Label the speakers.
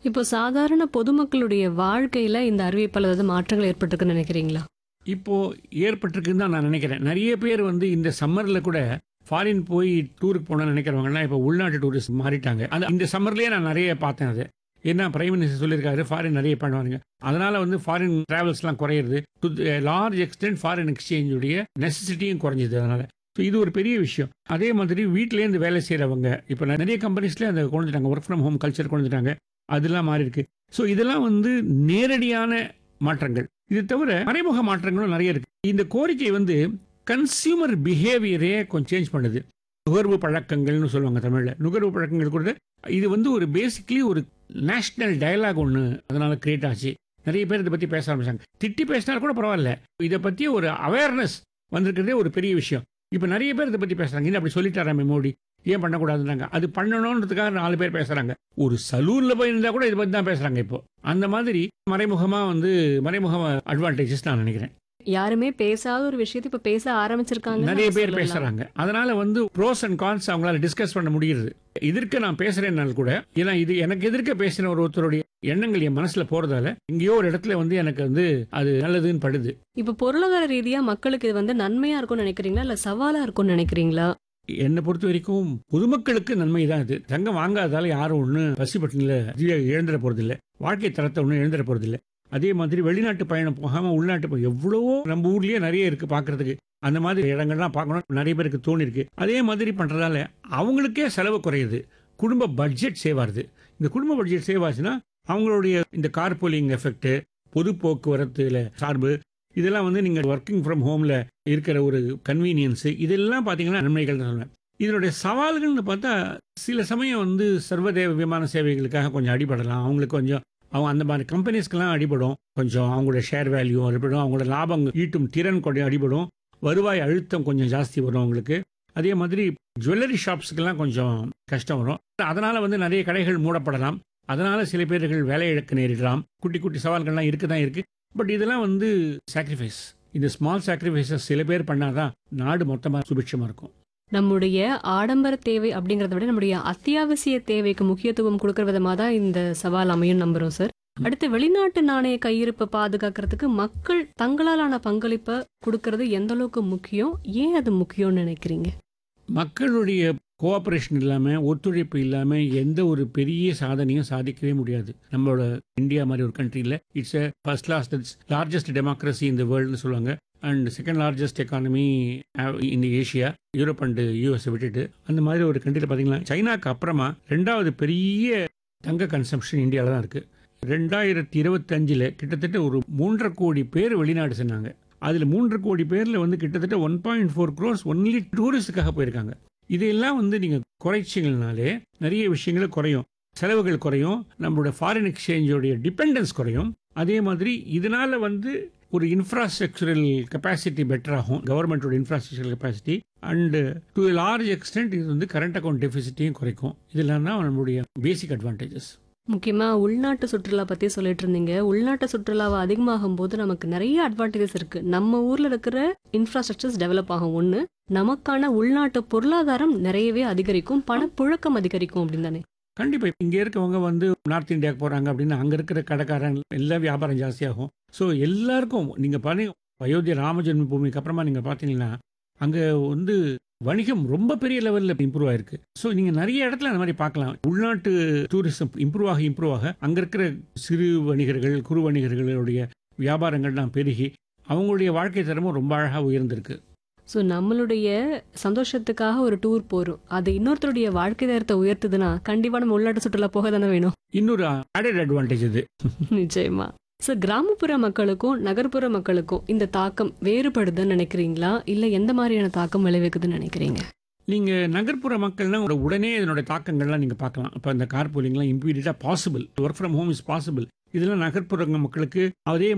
Speaker 1: இப்போ சாதாரண பொதுமக்களுடைய வாழ்க்கையில இந்த அறிவிப்பால் ஏதாவது மாற்றங்கள் ஏற்பட்டிருக்குன்னு நினைக்கிறீங்களா
Speaker 2: இப்போ ஏற்பட்டிருக்குன்னு தான் நான் நினைக்கிறேன் நிறைய பேர் வந்து இந்த சம்மர்ல கூட ஃபாரின் போய் டூருக்கு போகணும்னு நினைக்கிறவங்கலாம் இப்போ உள்நாட்டு டூரிஸ்ட் மாறிட்டாங்க அந்த இந்த சம்மர்லயே நான் நிறைய பார்த்தேன் அது என்ன பிரைம் மினிஸ்டர் சொல்லியிருக்காரு ஃபாரின் நிறைய பண்ணுவாங்க அதனால வந்து ஃபாரின் டிராவல்ஸ்லாம் குறையிறது டு லார்ஜ் எக்ஸ்டென்ட் ஃபாரின் எக்ஸ்சேஞ்சுடைய நெசசிட்டியும் குறைஞ்சிது அதனால ஸோ இது ஒரு பெரிய விஷயம் அதே மாதிரி வீட்டிலேருந்து வேலை செய்கிறவங்க இப்போ நிறைய கம்பெனிஸ்லேயே அந்த கொண்டு வந்துட்டாங்க ஒர்க் ஃப்ரம் ஹோம் கல்ச்சர் கொண்டு வந்துட்டாங்க அதெல்லாம் மாறி இருக்கு ஸோ இதெல்லாம் வந்து நேரடியான மாற்றங்கள் இது தவிர மறைமுக மாற்றங்களும் நிறைய இருக்கு இந்த கோரிக்கை வந்து கன்சியூமர் பிஹேவியரே கொஞ்சம் சேஞ்ச் பண்ணுது நுகர்வு பழக்கங்கள்னு சொல்லுவாங்க தமிழ்ல நுகர்வு பழக்கங்கள் கூட இது வந்து ஒரு பேசிக்லி ஒரு நேஷனல் டயலாக் ஒன்று அதனால கிரியேட் ஆச்சு நிறைய பேர் இதை பற்றி பேச ஆரம்பிச்சாங்க திட்டி பேசினா கூட பரவாயில்ல இதை பற்றி ஒரு அவேர்னஸ் வந்திருக்கிறதே ஒரு பெரிய விஷயம் இப்போ நிறைய பேர் இதை பற்றி பேசுறாங்க இன்னும் அப்படி சொல்லிட்டாராமே மோடி ஏன் பண்ணக்கூடாதுன்றாங்க அது பண்ணணுன்றதுக்காக நாலு பேர் பேசுறாங்க ஒரு சலூன்ல போய் இருந்தா கூட இதை பற்றி தான் பேசுறாங்க இப்போ அந்த மாதிரி மறைமுகமா வந்து மறைமுக அட்வான்டேஜஸ் நான் நினைக்கிறேன்
Speaker 1: யாருமே பேசாத ஒரு விஷயத்தை இப்ப பேச ஆரம்பிச்சிருக்காங்க
Speaker 2: நிறைய பேர் பேசுறாங்க அதனால வந்து ப்ரோஸ் அண்ட் கான்ஸ் அவங்களால டிஸ்கஸ் பண்ண முடியுது எதிர்க்க நான் பேசுறேன்னால் கூட ஏன்னா இது எனக்கு எதிர்க்க பேசின ஒரு ஒருத்தருடைய எண்ணங்கள் என் மனசுல போறதால எங்கேயோ ஒரு இடத்துல வந்து எனக்கு வந்து அது நல்லதுன்னு படுது
Speaker 1: இப்ப பொருளாதார ரீதியா மக்களுக்கு இது வந்து நன்மையா இருக்கும்னு நினைக்கிறீங்களா இல்ல சவாலா இருக்கும்னு நினைக்கிறீங்களா
Speaker 2: என்னை பொறுத்த வரைக்கும் பொதுமக்களுக்கு நன்மை தான் இது தங்கம் வாங்காததால யாரும் ஒண்ணு பசி பட்டினில இழந்துட போறது இல்ல வாழ்க்கை தரத்தை ஒன்றும் இழந்துட போறது இல்ல அதே மாதிரி வெளிநாட்டு பயணம் போகாம உள்நாட்டு பயணம் எவ்வளவோ நம்ம ஊர்லயே நிறைய இருக்கு பாக்குறதுக்கு அந்த மாதிரி இடங்கள்லாம் பார்க்கணும் நிறைய பேருக்கு தோணி இருக்கு அதே மாதிரி பண்றதால அவங்களுக்கே செலவு குறையுது குடும்ப பட்ஜெட் சேவ் ஆகுது இந்த குடும்ப பட்ஜெட் சேவ் ஆச்சுன்னா அவங்களுடைய இந்த கார்போலிங் எஃபெக்ட் பொது போக்குவரத்துல சார்பு இதெல்லாம் வந்து நீங்க ஒர்க்கிங் ஃப்ரம் ஹோம்ல இருக்கிற ஒரு கன்வீனியன்ஸ் இதெல்லாம் பாத்தீங்கன்னா நன்மைகள் தான் சொல்லுவேன் இதனுடைய சவால்கள்னு பார்த்தா சில சமயம் வந்து சர்வதேவ விமான சேவைகளுக்காக கொஞ்சம் அடிபடலாம் அவங்களுக்கு கொஞ்சம் அவங்க அந்த மாதிரி கம்பெனிஸ்க்கெல்லாம் அடிபடும் கொஞ்சம் அவங்களோட ஷேர் வேல்யூ அடிபடும் அவங்களோட லாபம் ஈட்டும் திறன் கொஞ்சம் அடிபடும் வருவாய் அழுத்தம் கொஞ்சம் ஜாஸ்தி வரும் அவங்களுக்கு அதே மாதிரி ஜுவல்லரி ஷாப்ஸ்க்கெல்லாம் கொஞ்சம் கஷ்டம் வரும் அதனால வந்து நிறைய கடைகள் மூடப்படலாம் அதனால சில பேர்கள் வேலை இழக்க நேரிடலாம் குட்டி குட்டி சவால்கள்லாம் இருக்கு தான் இருக்கு பட் இதெல்லாம் வந்து சாக்ரிஃபைஸ் இந்த ஸ்மால் சாக்ரிஃபைசஸ் சில பேர் பண்ணாதான் நாடு மொத்தமாக சுபிட்சமா இருக்கும்
Speaker 1: நம்முடைய ஆடம்பர தேவை அப்படிங்கறத விட நம்முடைய அத்தியாவசிய தேவைக்கு முக்கியத்துவம் கொடுக்கற விதமா தான் இந்த சவால் அமையும் நம்புறோம் சார் அடுத்து வெளிநாட்டு நாணய கையிருப்பை பாதுகாக்கிறதுக்கு மக்கள் தங்களாலான பங்களிப்பை கொடுக்கறது எந்த அளவுக்கு முக்கியம் ஏன் அது முக்கியம்னு நினைக்கிறீங்க
Speaker 2: மக்களுடைய கோஆபரேஷன் இல்லாமல் ஒத்துழைப்பு இல்லாமல் எந்த ஒரு பெரிய சாதனையும் சாதிக்கவே முடியாது நம்மளோட இந்தியா மாதிரி ஒரு கண்ட்ரியில் it's a first class largest democracy இந்த வேர்ல்டுன்னு சொல்லுவாங்க அண்ட் செகண்ட் லார்ஜஸ்ட் எக்கானமி இந்த ஏஷியா யூரோப் அண்ட் யூஎஸ் விட்டுட்டு அந்த மாதிரி ஒரு கண்ட்ரியில் பார்த்தீங்கன்னா சைனாக்கு அப்புறமா ரெண்டாவது பெரிய தங்க கன்சம்ஷன் இந்தியாவில் தான் இருக்குது ரெண்டாயிரத்தி இருபத்தஞ்சில் கிட்டத்தட்ட ஒரு மூன்றரை கோடி பேர் வெளிநாடு சென்னாங்க அதில் மூன்று கோடி பேரில் வந்து கிட்டத்தட்ட one point four crores only டூரிஸ்டுக்காக போயிருக்காங்க இதையெல்லாம் வந்து நீங்கள் குறைச்சிங்கனாலே நிறைய விஷயங்கள் குறையும் செலவுகள் குறையும் நம்மளோட ஃபாரின் எக்ஸ்சேஞ்சோடைய டிபெண்டன்ஸ் குறையும் அதே மாதிரி இதனால வந்து ஒரு இன்ஃப்ராஸ்ட்ரக்சரல் கெப்பாசிட்டி பெட்டர் ஆகும் கவர்மெண்டோட infrastructural capacity and to large extent இது வந்து கரண்ட் அக்கௌண்ட் டெபிசிட்டையும் குறைக்கும் இதெல்லாம் தான் நம்மளுடைய பேசிக் அட்வான்டேஜஸ்
Speaker 1: முக்கியமா உள்நாட்டு சுற்றுலா பத்தி சொல்லிட்டு இருந்தீங்க உள்நாட்டு சுற்றுலாவை அதிகமாகும் போது நமக்கு நிறைய அட்வான்டேஜஸ் இருக்கு நம்ம ஊர்ல இருக்கிற இன்ஃப்ராஸ்ட்ரக்சர்ஸ் டெவலப் ஆகும் ஒண்ணு நமக்கான உள்நாட்டு பொருளாதாரம் நிறையவே அதிகரிக்கும் பணப்புழக்கம் அதிகரிக்கும் அப்படின்னு தானே
Speaker 2: கண்டிப்பா இங்க இருக்கவங்க வந்து நார்த் இந்தியாவுக்கு போறாங்க அப்படின்னு அங்க இருக்கிற கடைக்காரங்க எல்லாம் வியாபாரம் ஜாஸ்தியாகும் ஸோ எல்லாருக்கும் நீங்க பாருங்க அயோத்தியா ராம ஜென்ம பூமிக்கு அப்புறமா நீங்க பாத்தீங்கன்னா அங்க வந்து வணிகம் ரொம்ப பெரிய லெவல்ல இம்ப்ரூவ் ஆயிருக்கு ஸோ நீங்க நிறைய இடத்துல அந்த மாதிரி பார்க்கலாம் உள்நாட்டு டூரிசம் இம்ப்ரூவ் ஆக இம்ப்ரூவ் ஆக அங்க இருக்கிற சிறு வணிகர்கள் குறு வணிகர்களுடைய வியாபாரங்கள்லாம் பெருகி அவங்களுடைய வாழ்க்கை தரமும் ரொம்ப அழகா உயர்ந்திருக்கு
Speaker 1: ஸோ நம்மளுடைய சந்தோஷத்துக்காக ஒரு டூர் போறோம் அது இன்னொருத்தருடைய வாழ்க்கை தரத்தை உயர்த்துதுன்னா கண்டிப்பா நம்ம உள்நாட்டு சுற்றுலா போக தானே வேணும்
Speaker 2: இன்னொரு ஆடட் அட்வான்டேஜ் இது
Speaker 1: நிச்சயமா ஸோ கிராமப்புற மக்களுக்கும் நகர்ப்புற மக்களுக்கும் இந்த தாக்கம் வேறுபடுதுன்னு நினைக்கிறீங்களா இல்ல எந்த மாதிரியான தாக்கம் விளைவிக்குதுன்னு நினைக்கிறீங்க
Speaker 2: நீங்க நகர்ப்புற மக்கள்னா உட- உடனே இதனோட தாக்கங்கள்லாம் நீங்க பார்க்கலாம் இப்போ இந்த கார் போலிங்லாம் இம்பீடியட்டா possible work from home is possible இதெல்லாம் நகர்ப்புற மக்களுக்கு அதே